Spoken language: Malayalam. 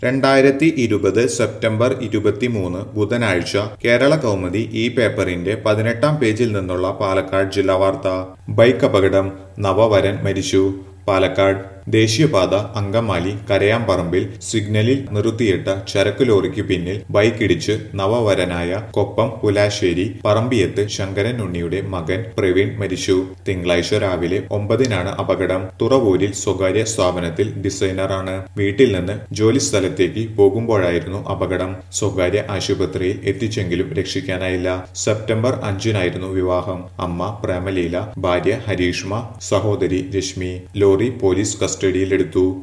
രണ്ടായിരത്തി ഇരുപത് സെപ്റ്റംബർ ഇരുപത്തിമൂന്ന് ബുധനാഴ്ച കേരള കൗമുദി ഈ പേപ്പറിന്റെ പതിനെട്ടാം പേജിൽ നിന്നുള്ള പാലക്കാട് ജില്ലാ വാർത്ത ബൈക്ക് അപകടം നവവരൻ മരിച്ചു പാലക്കാട് ദേശീയപാത അങ്കമാലി കരയാമ്പറമ്പിൽ സിഗ്നലിൽ നിർത്തിയിട്ട ചരക്ക് ലോറിക്ക് പിന്നിൽ ബൈക്കിടിച്ച് നവവരനായ കൊപ്പം പുലാശ്ശേരി പറമ്പിയത്ത് ശങ്കരൻ ഉണ്ണിയുടെ മകൻ പ്രവീൺ മരിച്ചു തിങ്കളാഴ്ച രാവിലെ ഒമ്പതിനാണ് അപകടം തുറവൂരിൽ സ്വകാര്യ സ്ഥാപനത്തിൽ ഡിസൈനറാണ് വീട്ടിൽ നിന്ന് ജോലി സ്ഥലത്തേക്ക് പോകുമ്പോഴായിരുന്നു അപകടം സ്വകാര്യ ആശുപത്രിയിൽ എത്തിച്ചെങ്കിലും രക്ഷിക്കാനായില്ല സെപ്റ്റംബർ അഞ്ചിനായിരുന്നു വിവാഹം അമ്മ പ്രേമലീല ഭാര്യ ഹരീഷ്മ സഹോദരി രശ്മി ലോറി പോലീസ് കസ്റ്റഡിയിലെടുത്തു